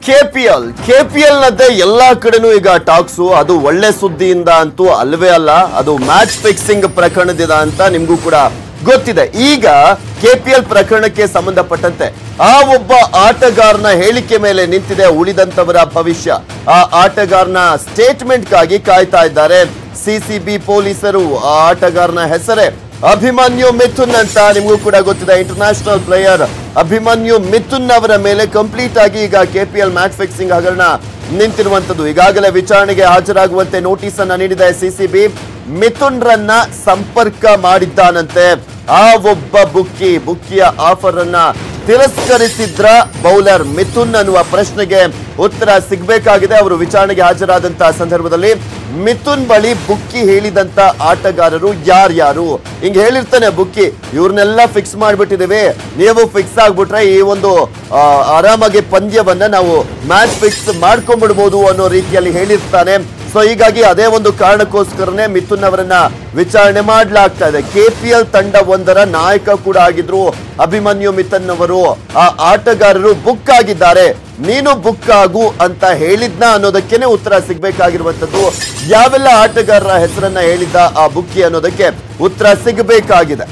KPL KPL ನದ್ದೇ ಎಲ್ಲಾ ಕಡೆನೂ ಈಗ ಟಾಕ್ಸು ಅದು ಒಳ್ಳೆ ಸುದ್ದಿಯಿಂದ ಅಂತೂ ಅಲ್ವೇ ಅಲ್ಲ ಅದು ಮ್ಯಾಚ್ ಫಿಕ್ಸಿಂಗ್ ಪ್ರಕರಣದಿಂದ ಅಂತ ನಿಮ್ಗೂ ಕೂಡ ಗೊತ್ತಿದೆ ಈಗ ಕೆಪಿಎಲ್ ಪ್ರಕರಣಕ್ಕೆ ಸಂಬಂಧಪಟ್ಟಂತೆ ಆ ಒಬ್ಬ ಆಟಗಾರನ ಹೇಳಿಕೆ ಮೇಲೆ ನಿಂತಿದೆ ಉಳಿದಂತವರ ಭವಿಷ್ಯ ಆ ಆಟಗಾರನ ಸ್ಟೇಟ್ಮೆಂಟ್ಗಾಗಿ ಕಾಯ್ತಾ ಇದ್ದಾರೆ ಸಿಸಿಬಿ ಪೊಲೀಸರು ಆ ಆಟಗಾರನ ಹೆಸರೇ ಅಭಿಮನ್ಯು ಮಿಥುನ್ ಅಂತ ನಿಮಗೂ ಕೂಡ ಗೊತ್ತಿದೆ ಇಂಟರ್ನ್ಯಾಷನಲ್ ಪ್ಲೇಯರ್ ಅಭಿಮನ್ಯು ಮಿಥುನ್ ಅವರ ಮೇಲೆ ಕಂಪ್ಲೀಟ್ ಆಗಿ ಈಗ ಕೆಪಿಎಲ್ ಮ್ಯಾಚ್ ಫಿಕ್ಸಿಂಗ್ ಹಗರಣ ನಿಂತಿರುವಂತದ್ದು ಈಗಾಗಲೇ ವಿಚಾರಣೆಗೆ ಹಾಜರಾಗುವಂತೆ ನೋಟಿಸ್ ಅನ್ನ ನೀಡಿದೆ ಸಿಸಿಬಿ ಮಿಥುನ್ ರನ್ನ ಸಂಪರ್ಕ ಮಾಡಿದ್ದಾನಂತೆ ಆ ಒಬ್ಬ ಬುಕ್ಕಿ ಬುಕ್ಕಿಯ ಆಫರ್ ಅನ್ನ ತಿರಸ್ಕರಿಸಿದ್ರ ಬೌಲರ್ ಮಿಥುನ್ ಅನ್ನುವ ಪ್ರಶ್ನೆಗೆ ಉತ್ತರ ಸಿಗಬೇಕಾಗಿದೆ ಅವರು ವಿಚಾರಣೆಗೆ ಹಾಜರಾದಂತಹ ಸಂದರ್ಭದಲ್ಲಿ ಮಿಥುನ್ ಬಳಿ ಬುಕ್ಕಿ ಹೇಳಿದಂತ ಆಟಗಾರರು ಯಾರ್ಯಾರು ಹಿಂಗ್ ಹೇಳಿರ್ತಾನೆ ಬುಕ್ಕಿ ಇವ್ರನ್ನೆಲ್ಲ ಫಿಕ್ಸ್ ಮಾಡ್ಬಿಟ್ಟಿದೀವಿ ನೀವು ಫಿಕ್ಸ್ ಆಗ್ಬಿಟ್ರೆ ಈ ಒಂದು ಆ, ಆರಾಮಾಗಿ ಪಂದ್ಯವನ್ನ ನಾವು ಮ್ಯಾಚ್ ಫಿಕ್ಸ್ ಮಾಡ್ಕೊಂಡ್ಬಿಡ್ಬೋದು ಅನ್ನೋ ರೀತಿಯಲ್ಲಿ ಹೇಳಿರ್ತಾನೆ ಸೊ ಹೀಗಾಗಿ ಅದೇ ಒಂದು ಕಾರಣಕ್ಕೋಸ್ಕರನೇ ಮಿಥುನ್ ಅವರನ್ನ ವಿಚಾರಣೆ ಮಾಡಲಾಗ್ತಾ ಇದೆ ಕೆಪಿಎಲ್ ತಂಡ ಒಂದರ ನಾಯಕ ಕೂಡ ಆಗಿದ್ರು ಅಭಿಮನ್ಯು ಮಿಥುನ್ ಅವರು ಆ ಆಟಗಾರರು ಬುಕ್ ಆಗಿದ್ದಾರೆ ನೀನು ಬುಕ್ ಆಗು ಅಂತ ಹೇಳಿದ್ನ ಅನ್ನೋದಕ್ಕೇನೆ ಉತ್ತರ ಸಿಗ್ಬೇಕಾಗಿರುವಂತದ್ದು ಯಾವೆಲ್ಲ ಆಟಗಾರರ ಹೆಸರನ್ನ ಹೇಳಿದ್ದ ಆ ಬುಕ್ಕಿ ಅನ್ನೋದಕ್ಕೆ ಉತ್ತರ ಸಿಗಬೇಕಾಗಿದೆ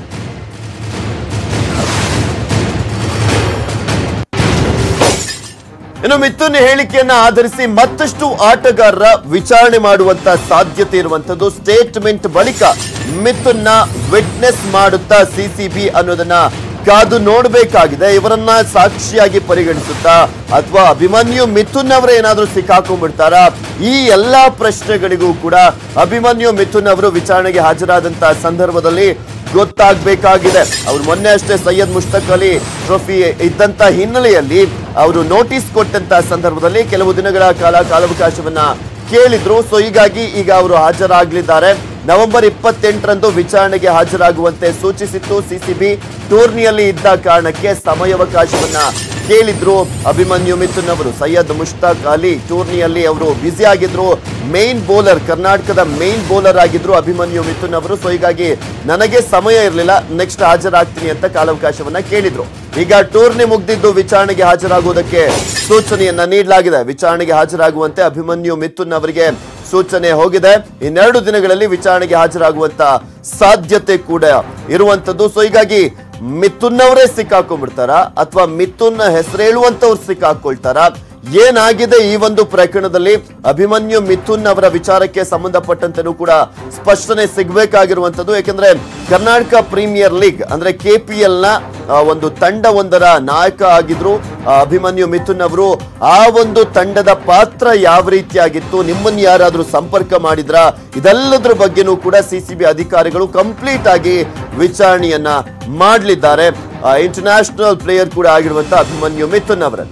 ಇನ್ನು ಮಿಥುನ್ ಹೇಳಿಕೆಯನ್ನ ಆಧರಿಸಿ ಮತ್ತಷ್ಟು ಆಟಗಾರರ ವಿಚಾರಣೆ ಮಾಡುವಂತ ಸಾಧ್ಯತೆ ಇರುವಂತದ್ದು ಸ್ಟೇಟ್ಮೆಂಟ್ ಬಳಿಕ ಮಿಥುನ್ನ ವಿಟ್ನೆಸ್ ಮಾಡುತ್ತಾ ಸಿಸಿಬಿ ಅನ್ನೋದನ್ನ ಕಾದು ನೋಡಬೇಕಾಗಿದೆ ಇವರನ್ನ ಸಾಕ್ಷಿಯಾಗಿ ಪರಿಗಣಿಸುತ್ತಾ ಅಥವಾ ಅಭಿಮನ್ಯು ಮಿಥುನ್ ಅವರೇ ಏನಾದ್ರೂ ಸಿಕ್ಕಾಕೊಂಡ್ಬಿಡ್ತಾರಾ ಈ ಎಲ್ಲಾ ಪ್ರಶ್ನೆಗಳಿಗೂ ಕೂಡ ಅಭಿಮನ್ಯು ಮಿಥುನ್ ಅವರು ವಿಚಾರಣೆಗೆ ಹಾಜರಾದಂತಹ ಸಂದರ್ಭದಲ್ಲಿ ಗೊತ್ತಾಗಬೇಕಾಗಿದೆ ಅವ್ರು ಮೊನ್ನೆ ಅಷ್ಟೇ ಸೈಯದ್ ಮುಷ್ತಕ್ ಅಲಿ ಟ್ರೋಫಿ ಇದ್ದಂತ ಹಿನ್ನೆಲೆಯಲ್ಲಿ ಅವರು ನೋಟಿಸ್ ಕೊಟ್ಟಂತ ಸಂದರ್ಭದಲ್ಲಿ ಕೆಲವು ದಿನಗಳ ಕಾಲ ಕಾಲಾವಕಾಶವನ್ನ ಕೇಳಿದ್ರು ಸೊ ಹೀಗಾಗಿ ಈಗ ಅವರು ಹಾಜರಾಗಲಿದ್ದಾರೆ ನವೆಂಬರ್ ಇಪ್ಪತ್ತೆಂಟರಂದು ವಿಚಾರಣೆಗೆ ಹಾಜರಾಗುವಂತೆ ಸೂಚಿಸಿತ್ತು ಸಿಸಿಬಿ ಟೂರ್ನಿಯಲ್ಲಿ ಇದ್ದ ಕಾರಣಕ್ಕೆ ಸಮಯಾವಕಾಶವನ್ನ ಕೇಳಿದ್ರು ಅಭಿಮನ್ಯು ಮಿಥುನ್ ಅವರು ಸೈಯದ್ ಮುಷ್ತಾಕ್ ಅಲಿ ಟೂರ್ನಿಯಲ್ಲಿ ಅವರು ಬ್ಯುಸಿ ಆಗಿದ್ರು ಮೇನ್ ಬೌಲರ್ ಕರ್ನಾಟಕದ ಮೇನ್ ಬೌಲರ್ ಆಗಿದ್ರು ಅಭಿಮನ್ಯು ಮಿಥುನ್ ಅವರು ಸೊ ಹೀಗಾಗಿ ನನಗೆ ಸಮಯ ಇರಲಿಲ್ಲ ನೆಕ್ಸ್ಟ್ ಹಾಜರಾಗ್ತೀನಿ ಅಂತ ಕಾಲಾವಕಾಶವನ್ನ ಕೇಳಿದ್ರು ಈಗ ಟೂರ್ನಿ ಮುಗ್ದಿದ್ದು ವಿಚಾರಣೆಗೆ ಹಾಜರಾಗುವುದಕ್ಕೆ ಸೂಚನೆಯನ್ನ ನೀಡಲಾಗಿದೆ ವಿಚಾರಣೆಗೆ ಹಾಜರಾಗುವಂತೆ ಅಭಿಮನ್ಯು ಮಿಥುನ್ ಅವರಿಗೆ ಸೂಚನೆ ಹೋಗಿದೆ ಇನ್ನೆರಡು ದಿನಗಳಲ್ಲಿ ವಿಚಾರಣೆಗೆ ಹಾಜರಾಗುವಂತ ಸಾಧ್ಯತೆ ಕೂಡ ಇರುವಂತದ್ದು ಸೊ ಹೀಗಾಗಿ ಮಿಥುನ್ ಅವರೇ ಸಿಕ್ಕಾಕೊಂಡ್ಬಿಡ್ತಾರ ಅಥವಾ ಮಿಥುನ್ ಹೆಸರು ಹೇಳುವಂತವ್ರು ಸಿಕ್ಕಾಕೊಳ್ತಾರ ಏನಾಗಿದೆ ಈ ಒಂದು ಪ್ರಕರಣದಲ್ಲಿ ಅಭಿಮನ್ಯು ಮಿಥುನ್ ಅವರ ವಿಚಾರಕ್ಕೆ ಸಂಬಂಧಪಟ್ಟಂತೆನೂ ಕೂಡ ಸ್ಪಷ್ಟನೆ ಸಿಗಬೇಕಾಗಿರುವಂತದ್ದು ಯಾಕಂದ್ರೆ ಕರ್ನಾಟಕ ಪ್ರೀಮಿಯರ್ ಲೀಗ್ ಅಂದ್ರೆ ಕೆಪಿಎಲ್ ನ ಆ, ಒಂದು ತಂಡವೊಂದರ ನಾಯಕ ಆಗಿದ್ರು ಆ, ಅಭಿಮನ್ಯು ಮಿಥುನ್ ಅವರು ಆ ಒಂದು ತಂಡದ ಪಾತ್ರ ಯಾವ ರೀತಿಯಾಗಿತ್ತು ನಿಮ್ಮನ್ನ ಯಾರಾದ್ರೂ ಸಂಪರ್ಕ ಮಾಡಿದ್ರ ಇದೆಲ್ಲದ್ರ ಬಗ್ಗೆನೂ ಕೂಡ ಸಿಸಿಬಿ ಅಧಿಕಾರಿಗಳು ಕಂಪ್ಲೀಟ್ ಆಗಿ ವಿಚಾರಣೆಯನ್ನ ಮಾಡಲಿದ್ದಾರೆ ಇಂಟರ್ನ್ಯಾಷನಲ್ ಪ್ಲೇಯರ್ ಕೂಡ ಆಗಿರುವಂತ ಅಭಿಮನ್ಯು ಮಿಥುನ್ ಅವರನ್ನು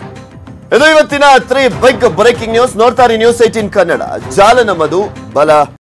ಇದು ಇವತ್ತಿನ ತ್ರೀ ಬಿಗ್ ಬ್ರೇಕಿಂಗ್ ನ್ಯೂಸ್ ನೋಡ್ತಾರೆ ನ್ಯೂಸ್ ಏಟೀನ್ ಕನ್ನಡ ಜಾಲ ನಮ್ಮದು ಬಲ